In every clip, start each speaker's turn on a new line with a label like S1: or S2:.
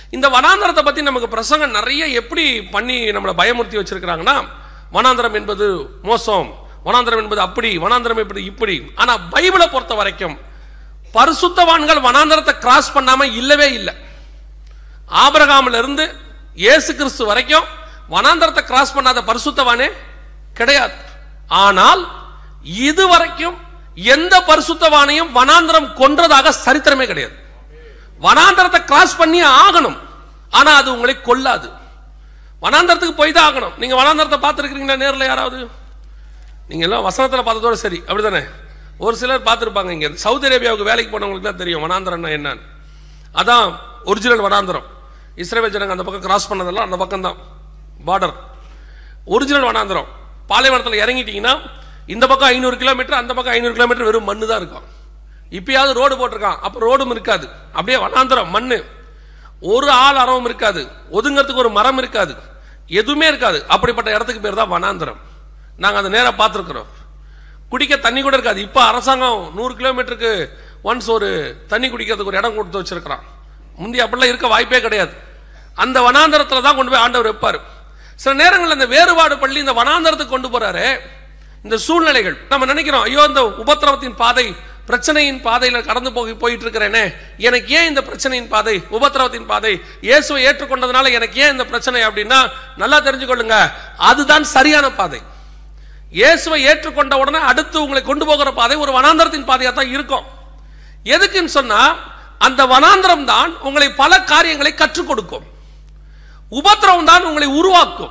S1: இந்த வனாந்தரத்தை பத்தி நமக்கு பிரசங்கம் நிறைய எப்படி பண்ணி நம்மளை பயமுறுத்தி வச்சிருக்கிறாங்கன்னா வனாந்தரம் என்பது மோசம் வனாந்தரம் என்பது அப்படி வனாந்தரம் என்பது இப்படி ஆனா பைபிளை பொறுத்த வரைக்கும் பரிசுத்தவான்கள் வனாந்தரத்தை கிராஸ் பண்ணாம இல்லவே இல்லை ஆபிரகாம்ல இருந்து இயேசு கிறிஸ்து வரைக்கும் வனாந்தரத்தை கிராஸ் பண்ணாத பரிசுத்தவானே கிடையாது ஆனால் இதுவரைக்கும் எந்த பரிசுத்தவானையும் வனாந்தரம் கொன்றதாக சரித்திரமே கிடையாது வனாந்தரத்தை கிராஸ் பண்ணி ஆகணும் ஆனா அது உங்களை கொல்லாது வனாந்தரத்துக்கு போய் தான் ஆகணும் நீங்க வனாந்தரத்தை பார்த்துருக்கீங்களா நேரில் யாராவது நீங்க எல்லாம் வசனத்துல பார்த்ததோட சரி அப்படிதானே ஒரு சிலர் பார்த்துருப்பாங்க இங்க சவுதி அரேபியாவுக்கு வேலைக்கு போனவங்களுக்கு தான் தெரியும் வனாந்தரம்னா என்னன்னு அதான் ஒரிஜினல் வனாந்தரம் இஸ்ரேல் ஜனங்க அந்த பக்கம் கிராஸ் பண்ணதெல்லாம் அந்த பக்கம் தான் பார்டர் ஒரிஜினல் வனாந்தரம் பாலைவனத்தில் இறங்கிட்டீங்கன்னா இந்த பக்கம் ஐநூறு கிலோமீட்டர் அந்த பக்கம் ஐநூறு கிலோமீட்டர் வெறும் மண்ணு தான் இருக்கும் இப்பயாவது ரோடு போட்டிருக்கான் அப்போ ரோடும் இருக்காது அப்படியே வனாந்தரம் மண்ணு ஒரு ஆள் அறவும் இருக்காது ஒதுங்கிறதுக்கு ஒரு மரம் இருக்காது எதுவுமே இருக்காது அப்படிப்பட்ட இடத்துக்கு பேர் தான் வனாந்தரம் நாங்கள் அதை நேராக பார்த்துருக்குறோம் குடிக்க தண்ணி கூட இருக்காது இப்போ அரசாங்கம் நூறு கிலோமீட்டருக்கு ஒன்ஸ் ஒரு தண்ணி குடிக்கிறதுக்கு ஒரு இடம் கொடுத்து வச்சிருக்கிறான் முந்தைய அப்படிலாம் இருக்க வாய்ப்பே கிடையாது அந்த வனாந்தரத்தில் தான் கொண்டு போய் ஆண்டவர் வைப்பார் சில நேரங்களில் இந்த வேறுபாடு பள்ளி இந்த வனாந்தரத்துக்கு கொண்டு போறாரு இந்த சூழ்நிலைகள் நம்ம நினைக்கிறோம் ஐயோ இந்த உபத்திரவத்தின் பாதை பிரச்சனையின் பாதையில கடந்து போய் போயிட்டு இருக்கிறேனே எனக்கு ஏன் இந்த பிரச்சனையின் பாதை உபத்திரவத்தின் பாதை இயேசுவை ஏற்றுக்கொண்டதுனால எனக்கு ஏன் இந்த பிரச்சனை அப்படின்னா நல்லா தெரிஞ்சுக்கொள்ளுங்க அதுதான் சரியான பாதை இயேசுவை ஏற்றுக்கொண்ட உடனே அடுத்து உங்களை கொண்டு போகிற பாதை ஒரு வனாந்தரத்தின் பாதையா தான் இருக்கும் எதுக்குன்னு சொன்னா அந்த வனாந்தரம் தான் உங்களை பல காரியங்களை கற்றுக் கொடுக்கும் உபத்திரவம் தான் உங்களை உருவாக்கும்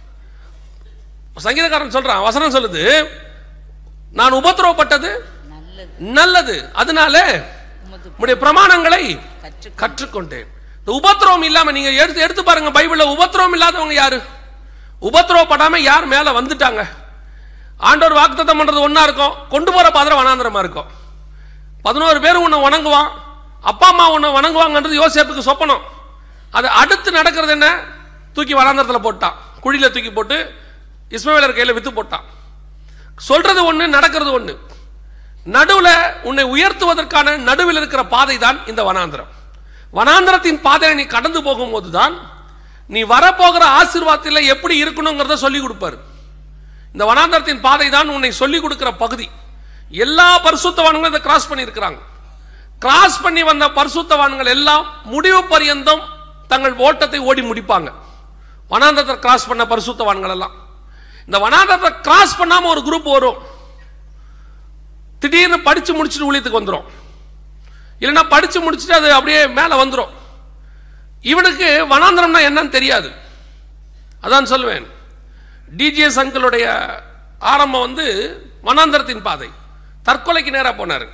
S1: சங்கீதக்காரன் சொல்றான் வசனம் சொல்லுது நான் உபத்திரவப்பட்டது
S2: நல்லது
S1: நல்லது அதனால
S2: உமது
S1: உம்முடைய பிரமாணங்களை
S2: கற்று
S1: கற்றுக்கொண்டேன் இந்த உபத்திரவம் இல்லாம நீங்க எடுத்து எடுத்து பாருங்க பைபிள்ல உபத்திரவம் இல்லாதவங்க யாரு உபத்திரவப்படாம யார் மேல வந்துட்டாங்க ஆண்டவர் வாக்குத்தத்தம் பண்றது ஒண்ணா இருக்கும் கொண்டு போற பாத்திரம் வனாந்திரமா இருக்கும் பதினோரு பேர் உன்னை வணங்குவான் அப்பா அம்மா உன்னை வணங்குவாங்கன்றது யோசேப்புக்கு சொப்பனம் அது அடுத்து நடக்கிறது என்ன தூக்கி வனாந்திரத்துல போட்டான் குழியில தூக்கி போட்டு இஸ்மவேலர் கையில வித்து போட்டான் சொல்றது ஒண்ணு நடக்கிறது ஒண்ணு நடுவுல உன்னை உயர்த்துவதற்கான நடுவில் இருக்கிற பாதை தான் இந்த வனாந்திரம் வனாந்திரத்தின் பாதையை நீ கடந்து போகும்போது தான் நீ வரப்போகிற ஆசீர்வாதத்தில் எப்படி இருக்கணுங்கிறத சொல்லி கொடுப்பாரு இந்த வனாந்தரத்தின் பாதை தான் உன்னை சொல்லி கொடுக்கிற பகுதி எல்லா பரிசுத்தவான்களும் இதை கிராஸ் பண்ணி இருக்கிறாங்க கிராஸ் பண்ணி வந்த பரிசுத்தவான்கள் எல்லாம் முடிவு பரியந்தம் தங்கள் ஓட்டத்தை ஓடி முடிப்பாங்க வனாந்தரத்தை கிராஸ் பண்ண பரிசுத்தவான்கள் எல்லாம் இந்த வனாந்தரத்தை கிராஸ் பண்ணாம ஒரு குரூப் வரும் திடீர்னு படிச்சு முடிச்சுட்டு ஊழியத்துக்கு வந்துடும் இல்லைன்னா படிச்சு முடிச்சுட்டு அது அப்படியே மேலே வந்துடும் இவனுக்கு வனாந்தரம்னா என்னன்னு தெரியாது அதான் சொல்லுவேன் டிஜிஎஸ் அங்கிளுடைய ஆரம்பம் வந்து வனாந்தரத்தின் பாதை தற்கொலைக்கு நேராக போனார்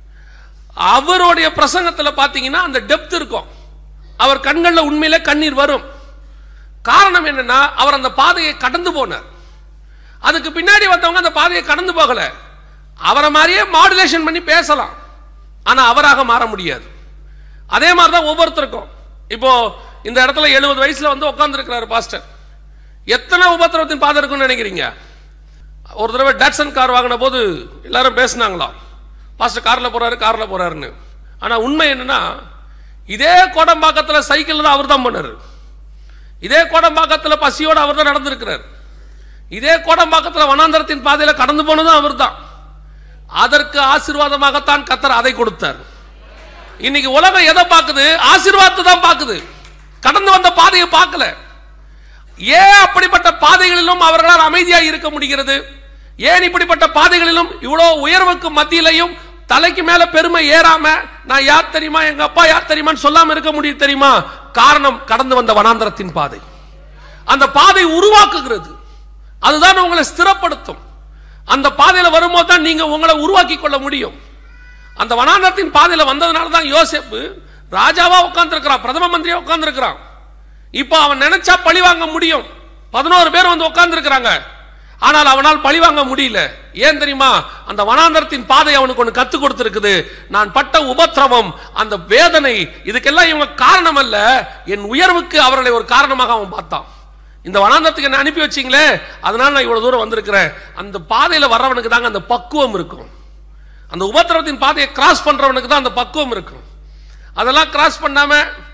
S1: அவருடைய பிரசங்கத்தில் பார்த்தீங்கன்னா அந்த டெப்த் இருக்கும் அவர் கண்களில் உண்மையிலே கண்ணீர் வரும் காரணம் என்னன்னா அவர் அந்த பாதையை கடந்து போனார் அதுக்கு பின்னாடி வந்தவங்க அந்த பாதையை கடந்து போகல அவரை மாதிரியே மாடுலேஷன் பண்ணி பேசலாம் ஆனா அவராக மாற முடியாது அதே மாதிரி தான் ஒவ்வொருத்தருக்கும் இப்போ இந்த இடத்துல எழுபது வயசுல வந்து உட்கார்ந்துருக்கிறாரு பாஸ்டர் எத்தனை உபத்திரவத்தின் பாதை இருக்குன்னு நினைக்கிறீங்க ஒரு தடவை டாட்சன் கார் வாங்கின போது எல்லாரும் பேசினாங்களாம் பாஸ்டர் கார்ல போறாரு கார்ல போறாருன்னு ஆனா உண்மை என்னன்னா இதே கோடம்பாக்கத்துல சைக்கிள் தான் அவர் தான் பண்ணாரு இதே கோடம்பாக்கத்துல பசியோட அவர் தான் நடந்திருக்கிறார் இதே கோடம்பாக்கத்துல வனாந்தரத்தின் பாதையில கடந்து போனதும் அவர் தான் அதற்கு ஆசீர்வாதமாகத்தான் கத்தர் அதை கொடுத்தார் இன்னைக்கு உலகம் எதை பார்க்குது ஆசீர்வாதத்தை தான் பார்க்குது கடந்து வந்த பாதையை பார்க்கல ஏன் அப்படிப்பட்ட பாதைகளிலும் அவர்களால் அமைதியாக இருக்க முடிகிறது ஏன் இப்படிப்பட்ட பாதைகளிலும் இவ்வளோ உயர்வுக்கு மத்தியிலையும் தலைக்கு மேல பெருமை ஏறாம நான் யார் தெரியுமா எங்க அப்பா யார் தெரியுமான்னு சொல்லாம இருக்க முடியும் தெரியுமா காரணம் கடந்து வந்த வனாந்தரத்தின் பாதை அந்த பாதை உருவாக்குகிறது அதுதான் உங்களை ஸ்திரப்படுத்தும் அந்த பாதையில வரும்போது தான் நீங்க உங்களை உருவாக்கி கொள்ள முடியும் அந்த வனாந்தரத்தின் பாதையில வந்ததுனால தான் யோசேப்பு ராஜாவா உட்கார்ந்துருக்கிறான் பிரதம மந்திரியா உட்கார்ந்துருக்கிறான் இப்போ அவன் நினைச்சா பழி வாங்க முடியும் பதினோரு பேர் வந்து உட்கார்ந்துருக்கிறாங்க ஆனால் அவனால் பழி வாங்க முடியல ஏன் தெரியுமா அந்த வனாந்தரத்தின் பாதை அவனுக்கு ஒன்று கத்து கொடுத்திருக்குது நான் பட்ட உபத்திரவம் அந்த வேதனை இதுக்கெல்லாம் இவங்க காரணம் அல்ல என் உயர்வுக்கு அவர்களை ஒரு காரணமாக அவன் பார்த்தான் இந்த வனாந்தரத்துக்கு என்ன அனுப்பி வச்சீங்களே அதனால நான் இவ்வளவு தூரம் வந்திருக்கிறேன் அந்த பாதையில வர்றவனுக்கு தாங்க அந்த பக்குவம் இருக்கும் அந்த உபத்திரவத்தின் பாதையை கிராஸ் பண்றவனுக்கு தான் அந்த பக்குவம் இருக்கும் அதெல்லாம் கிராஸ் பண்ணாம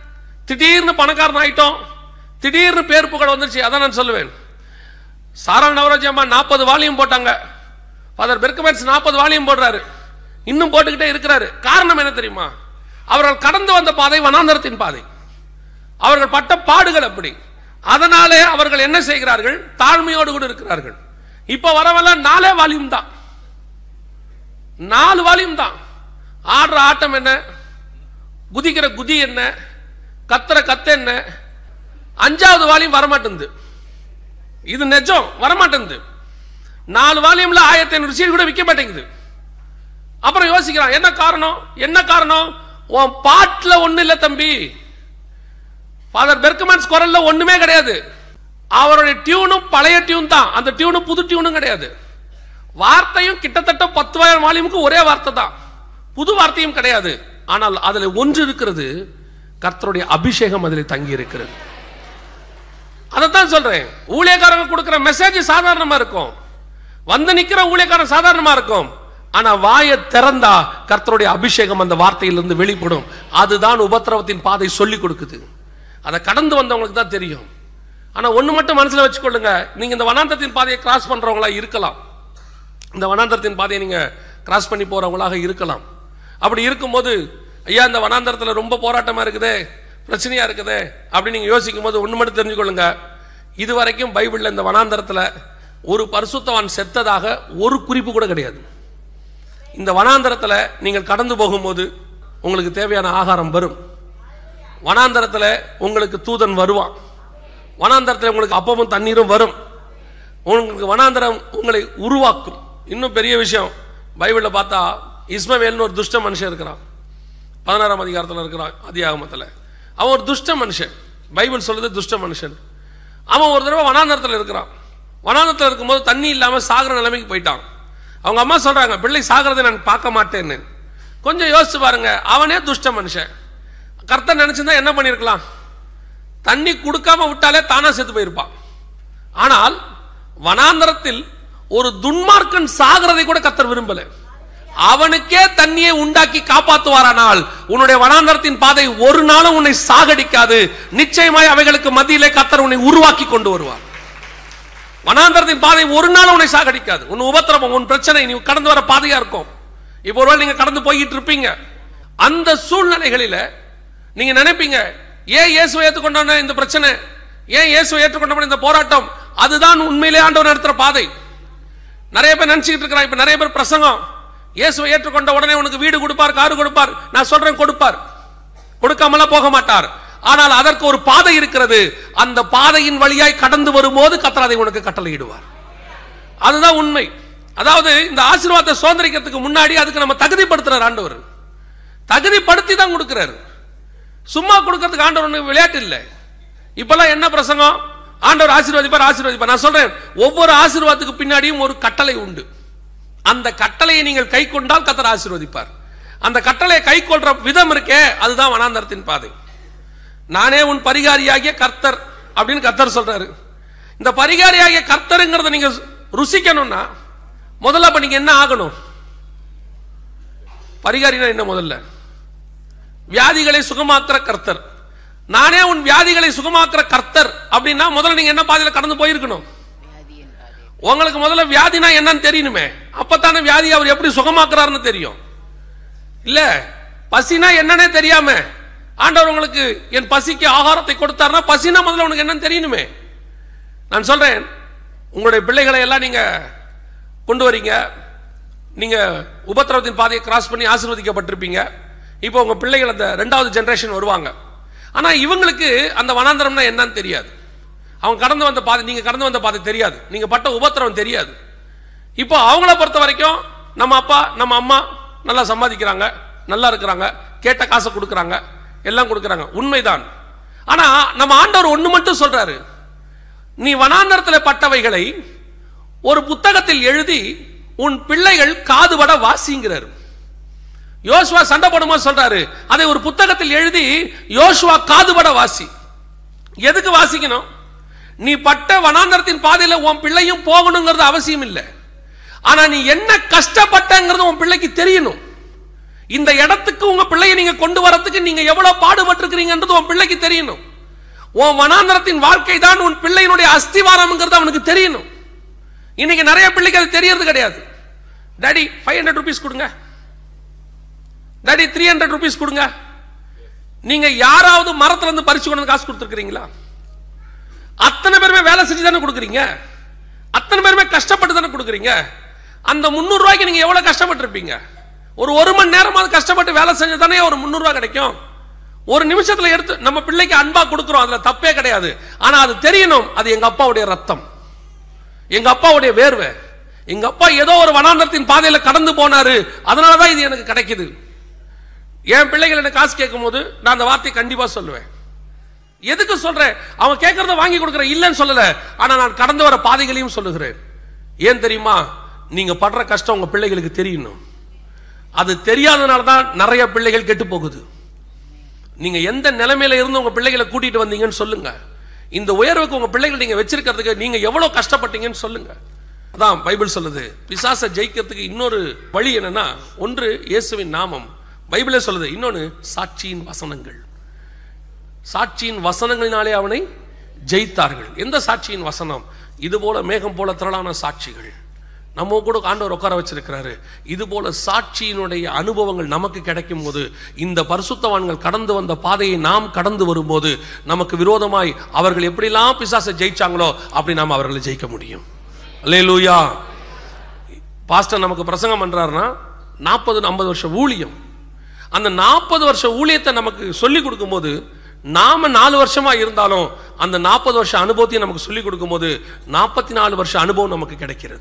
S1: திடீர்னு பணக்காரன் ஆயிட்டோம் திடீர்னு பேர் புகழ் வந்துருச்சு அதான் நான் சொல்லுவேன் சாரா நவராஜ் அம்மா நாற்பது வாலியும் போட்டாங்க ஃபாதர் பெர்கமேட்ஸ் நாற்பது வாலியும் போடுறாரு இன்னும் போட்டுக்கிட்டே இருக்கிறாரு காரணம் என்ன தெரியுமா அவர்கள் கடந்து வந்த பாதை வனாந்தரத்தின் பாதை அவர்கள் பட்ட பாடுகள் அப்படி அதனாலே அவர்கள் என்ன செய்கிறார்கள் தாழ்மையோடு கூட இருக்கிறார்கள் இப்ப வரவெல்லாம் நாலே வால்யூம் தான் நாலு வால்யூம் தான் ஆடுற ஆட்டம் என்ன குதிக்கிற குதி என்ன கத்துற கத்து என்ன அஞ்சாவது வால்யூம் வரமாட்டேங்குது இது நிஜம் வரமாட்டேங்குது நாலு வால்யூம்ல ஆயிரத்தி ஐநூறு சீட் கூட விற்க மாட்டேங்குது அப்புறம் யோசிக்கிறான் என்ன காரணம் என்ன காரணம் உன் பாட்டுல ஒண்ணு இல்ல தம்பி ஃபாதர் பெர்கமன்ஸ் குரல்ல ஒண்ணுமே கிடையாது அவருடைய டியூனும் பழைய டியூன் தான் அந்த டியூனும் புது டியூனும் கிடையாது வார்த்தையும் கிட்டத்தட்ட பத்துவாயிரம் வால்யூமுக்கு ஒரே வார்த்தை தான் புது வார்த்தையும் கிடையாது ஆனால் அதுல ஒன்று இருக்கிறது கர்த்தருடைய அபிஷேகம் அதில் தங்கி இருக்கிறது அதைத்தான் சொல்றேன் ஊழியக்காரங்க கொடுக்கிற மெசேஜ் சாதாரணமா இருக்கும் வந்து நிக்கிற ஊழியக்காரன் சாதாரணமா இருக்கும் ஆனா வாயை திறந்தா கர்த்தருடைய அபிஷேகம் அந்த வார்த்தையிலிருந்து வெளிப்படும் அதுதான் உபத்திரவத்தின் பாதை சொல்லி கொடுக்குது அதை கடந்து வந்தவங்களுக்கு தான் தெரியும் ஆனா ஒண்ணு மட்டும் மனசுல வச்சுக்கொள்ளுங்க நீங்க இந்த வனாந்தரத்தின் பாதையை கிராஸ் பண்றவங்களா இருக்கலாம் இந்த வனாந்தரத்தின் பாதையை நீங்க கிராஸ் பண்ணி போறவங்களாக இருக்கலாம் அப்படி இருக்கும்போது ஐயா இந்த வனாந்தரத்துல ரொம்ப போராட்டமா இருக்குதே பிரச்சனையா இருக்குதே அப்படின்னு நீங்க யோசிக்கும் போது ஒண்ணு மட்டும் தெரிஞ்சுக்கொள்ளுங்க இது வரைக்கும் பைபிள்ல இந்த வனாந்தரத்துல ஒரு பரிசுத்தவான் செத்ததாக ஒரு குறிப்பு கூட கிடையாது இந்த வனாந்தரத்துல நீங்கள் கடந்து போகும்போது உங்களுக்கு தேவையான ஆகாரம் வரும் வனாந்தரத்துல உங்களுக்கு தூதன் வருவான் வனாந்தரத்துல உங்களுக்கு அப்பமும் தண்ணீரும் வரும் உங்களுக்கு வனாந்தரம் உங்களை உருவாக்கும் இன்னும் பெரிய விஷயம் பைபிளில் பார்த்தா இஸ்மவேல்னு ஒரு துஷ்ட மனுஷன் இருக்கிறான் பதினாறாம் அதிகாரத்தில் இருக்கிறான் அதியாகமத்தில் அவன் ஒரு துஷ்ட மனுஷன் பைபிள் சொல்லுது துஷ்ட மனுஷன் அவன் ஒரு தடவை வனாந்தரத்தில் இருக்கிறான் வனாந்தரத்தில் இருக்கும்போது தண்ணி இல்லாமல் சாகிற நிலைமைக்கு போயிட்டான் அவங்க அம்மா சொல்றாங்க பிள்ளை சாகிறதை நான் பார்க்க மாட்டேன்னு கொஞ்சம் யோசிச்சு பாருங்க அவனே துஷ்ட மனுஷன் கர்த்தர் நினைச்சிருந்தா என்ன பண்ணியிருக்கலாம் தண்ணி கொடுக்காம விட்டாலே தானா செத்து போயிருப்பான் ஆனால் வனாந்தரத்தில் ஒரு துன்மார்க்கன் சாகிறதை கூட கத்தர் விரும்பல அவனுக்கே தண்ணியை உண்டாக்கி காப்பாத்துவாரானால் உன்னுடைய வனாந்தரத்தின் பாதை ஒரு நாளும் உன்னை சாகடிக்காது நிச்சயமாய் அவைகளுக்கு மத்தியிலே கத்தர் உன்னை உருவாக்கி கொண்டு வருவார் வனாந்தரத்தின் பாதை ஒரு நாளும் உன்னை சாகடிக்காது உன் உபத்திரவம் உன் பிரச்சனை நீ கடந்து வர பாதையா இருக்கும் இப்போ ஒருவேளை நீங்க கடந்து போய்கிட்டு இருப்பீங்க அந்த சூழ்நிலைகளில நீங்க நினைப்பீங்க ஏன் இயேசுவை ஏற்றுக்கொண்டோன்னு இந்த பிரச்சனை ஏன் இயேசுவை ஏற்றுக்கொண்டோம் இந்த போராட்டம் அதுதான் உண்மையிலே ஆண்டவர் நடத்துற பாதை நிறைய பேர் நினைச்சுக்கிட்டு இருக்கிறான் இப்ப நிறைய பேர் பிரசங்கம் இயேசுவை ஏற்றுக்கொண்ட உடனே உனக்கு வீடு கொடுப்பார் காரு கொடுப்பார் நான் சொல்றேன் கொடுப்பார் கொடுக்காமலாம் போக மாட்டார் ஆனால் அதற்கு ஒரு பாதை இருக்கிறது அந்த பாதையின் வழியாய் கடந்து வரும்போது கத்தர் அதை உனக்கு கட்டளையிடுவார் அதுதான் உண்மை அதாவது இந்த ஆசீர்வாதத்தை சுதந்திரிக்கிறதுக்கு முன்னாடி அதுக்கு நம்ம தகுதிப்படுத்துறார் ஆண்டவர் தகுதிப்படுத்தி தான் கொடுக்கிறாரு சும்மா கொடுக்கறதுக்கு ஆண்டவர் ஒண்ணு விளையாட்டு இல்லை இப்பெல்லாம் என்ன பிரசங்கம் ஆண்டவர் ஆசீர்வதிப்பார் ஆசீர்வதிப்பார் நான் சொல்றேன் ஒவ்வொரு ஆசீர்வாதத்துக்கு பின்னாடியும் ஒரு கட்டளை உண்டு அந்த கட்டளையை நீங்கள் கை கொண்டால் கத்தர் ஆசீர்வதிப்பார் அந்த கட்டளையை கை கொள்ற விதம் இருக்கே அதுதான் வனாந்தரத்தின் பாதை நானே உன் பரிகாரியாகிய கர்த்தர் அப்படின்னு கர்த்தர் சொல்றாரு இந்த பரிகாரியாகிய கர்த்தருங்கிறத நீங்க ருசிக்கணும்னா முதல்ல அப்ப நீங்க என்ன ஆகணும் பரிகாரினா என்ன முதல்ல வியாதிகளை சுகமாக்குற கர்த்தர் நானே உன் வியாதிகளை சுகமாக்குற கர்த்தர் அப்படின்னா முதல்ல நீங்க என்ன பாதையில கடந்து போயிருக்கணும் உங்களுக்கு முதல்ல வியாதினா என்னன்னு தெரியணுமே அப்பத்தானே வியாதி அவர் எப்படி சுகமாக்குறாருன்னு தெரியும் இல்ல பசினா என்னன்னே தெரியாம ஆண்டவர் உங்களுக்கு என் பசிக்கு ஆகாரத்தை கொடுத்தாருன்னா பசினா முதல்ல உனக்கு என்னன்னு தெரியணுமே நான் சொல்றேன் உங்களுடைய பிள்ளைகளை எல்லாம் நீங்க கொண்டு வரீங்க நீங்க உபத்திரவத்தின் பாதையை கிராஸ் பண்ணி ஆசீர்வதிக்கப்பட்டிருப்பீங்க இப்போ உங்க பிள்ளைகள் அந்த ரெண்டாவது ஜெனரேஷன் வருவாங்க ஆனா இவங்களுக்கு அந்த வனாந்தரம்னா என்னன்னு தெரியாது அவங்க கடந்து வந்த பாதை நீங்க கடந்து வந்த பாதை தெரியாது நீங்க பட்ட உபத்திரவம் தெரியாது இப்போ அவங்கள பொறுத்த வரைக்கும் நம்ம அப்பா நம்ம அம்மா நல்லா சம்பாதிக்கிறாங்க நல்லா இருக்கிறாங்க கேட்ட காசை கொடுக்குறாங்க எல்லாம் கொடுக்குறாங்க உண்மைதான் ஆனா நம்ம ஆண்டவர் ஒண்ணு மட்டும் சொல்றாரு நீ வனாந்தரத்தில் பட்டவைகளை ஒரு புத்தகத்தில் எழுதி உன் பிள்ளைகள் காதுபட வாசிங்கிறார் யோசுவா சண்டை போடும்போது சொல்றாரு அதை ஒரு புத்தகத்தில் எழுதி யோசுவா காதுபட வாசி எதுக்கு வாசிக்கணும் நீ பட்ட வனாந்தரத்தின் பாதையில உன் பிள்ளையும் போகணுங்கிறது அவசியம் இல்லை ஆனா நீ என்ன கஷ்டப்பட்டங்கிறது உன் பிள்ளைக்கு தெரியணும் இந்த இடத்துக்கு உங்க பிள்ளையை நீங்க கொண்டு வரதுக்கு நீங்க எவ்வளவு பாடுபட்டிருக்கிறீங்கன்றது உன் பிள்ளைக்கு தெரியணும் உன் வனாந்தரத்தின் வாழ்க்கை தான் உன் பிள்ளையினுடைய அஸ்திவாரம்ங்கிறது அவனுக்கு தெரியணும் இன்னைக்கு நிறைய பிள்ளைக்கு அது தெரியறது கிடையாது டாடி ஃபைவ் ஹண்ட்ரட் ருபீஸ் கொடுங்க டாடி த்ரீ ஹண்ட்ரட் ருபீஸ் கொடுங்க நீங்க யாராவது மரத்துல இருந்து பறிச்சு கொண்டு வந்து காசு கொடுத்துருக்கீங்களா அத்தனை பேருமே வேலை செஞ்சு தானே கொடுக்குறீங்க அத்தனை பேருமே கஷ்டப்பட்டு தானே கொடுக்குறீங்க அந்த முந்நூறு ரூபாய்க்கு நீங்க எவ்வளவு கஷ்டப்பட்டிருப்பீங்க ஒரு ஒரு மணி நேரமாவது கஷ்டப்பட்டு வேலை செஞ்சு தானே ஒரு முந்நூறு ரூபாய் கிடைக்கும் ஒரு நிமிஷத்துல எடுத்து நம்ம பிள்ளைக்கு அன்பா கொடுக்குறோம் அதுல தப்பே கிடையாது ஆனா அது தெரியணும் அது எங்க அப்பாவுடைய ரத்தம் எங்க அப்பாவுடைய வேர்வை எங்க அப்பா ஏதோ ஒரு வனாந்தரத்தின் பாதையில கடந்து போனாரு அதனாலதான் இது எனக்கு கிடைக்குது என் பிள்ளைகள் என்ன காசு கேட்கும் போது நான் அந்த வார்த்தையை கண்டிப்பா சொல்லுவேன் எதுக்கு சொல்றேன் அவன் கேட்கறத வாங்கி கொடுக்குறேன் இல்லைன்னு சொல்லல ஆனா நான் கடந்து வர பாதைகளையும் சொல்லுகிறேன் ஏன் தெரியுமா நீங்க படுற கஷ்டம் உங்க பிள்ளைகளுக்கு தெரியணும் அது தெரியாதனால தான் நிறைய பிள்ளைகள் கெட்டு போகுது நீங்க எந்த நிலைமையில இருந்து உங்க பிள்ளைகளை கூட்டிட்டு வந்தீங்கன்னு சொல்லுங்க இந்த உயர்வுக்கு உங்க பிள்ளைகளை நீங்க வச்சிருக்கிறதுக்கு நீங்க எவ்வளவு கஷ்டப்பட்டீங்கன்னு சொல்லுங்க அதான் பைபிள் சொல்லுது பிசாசை ஜெயிக்கிறதுக்கு இன்னொரு வழி என்னன்னா ஒன்று இயேசுவின் நாமம் பைபிளே சொல்லுது இன்னொன்னு சாட்சியின் வசனங்கள் சாட்சியின் வசனங்களினாலே அவனை ஜெயித்தார்கள் எந்த சாட்சியின் வசனம் இது போல மேகம் போல திரளான சாட்சிகள் நம்ம கூட ஆண்டவர் உட்கார வச்சிருக்கிறாரு இது போல சாட்சியினுடைய அனுபவங்கள் நமக்கு கிடைக்கும் போது இந்த பரிசுத்தவான்கள் கடந்து வந்த பாதையை நாம் கடந்து வரும்போது நமக்கு விரோதமாய் அவர்கள் எப்படிலாம் பிசாசை ஜெயிச்சாங்களோ அப்படி நாம் அவர்களை ஜெயிக்க முடியும் அல்லேலூயா பாஸ்டர் நமக்கு பிரசங்கம் பண்றாருன்னா நாற்பது ஐம்பது வருஷம் ஊழியம் அந்த நாற்பது வருஷ ஊழியத்தை நமக்கு சொல்லி கொடுக்கும்போது நாம நாலு வருஷமா இருந்தாலும் அந்த நாற்பது வருஷ அனுபவத்தையும் நமக்கு சொல்லி கொடுக்கும்போது நாற்பத்தி நாலு வருஷ அனுபவம் நமக்கு கிடைக்கிறது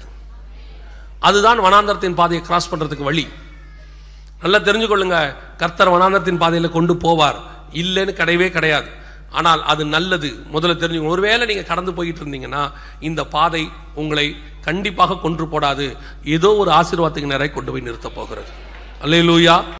S1: அதுதான் வனாந்தரத்தின் பாதையை கிராஸ் பண்றதுக்கு வழி நல்லா தெரிஞ்சுக்கொள்ளுங்க கர்த்தர் வனாந்தரத்தின் பாதையில கொண்டு போவார் இல்லைன்னு கிடையவே கிடையாது ஆனால் அது நல்லது முதல்ல தெரிஞ்சுக்கணும் ஒருவேளை நீங்க கடந்து போயிட்டு இருந்தீங்கன்னா இந்த பாதை உங்களை கண்டிப்பாக கொன்று போடாது ஏதோ ஒரு ஆசீர்வாதத்துக்கு நிறைய கொண்டு போய் நிறுத்த போகிறது அல்லேலூயா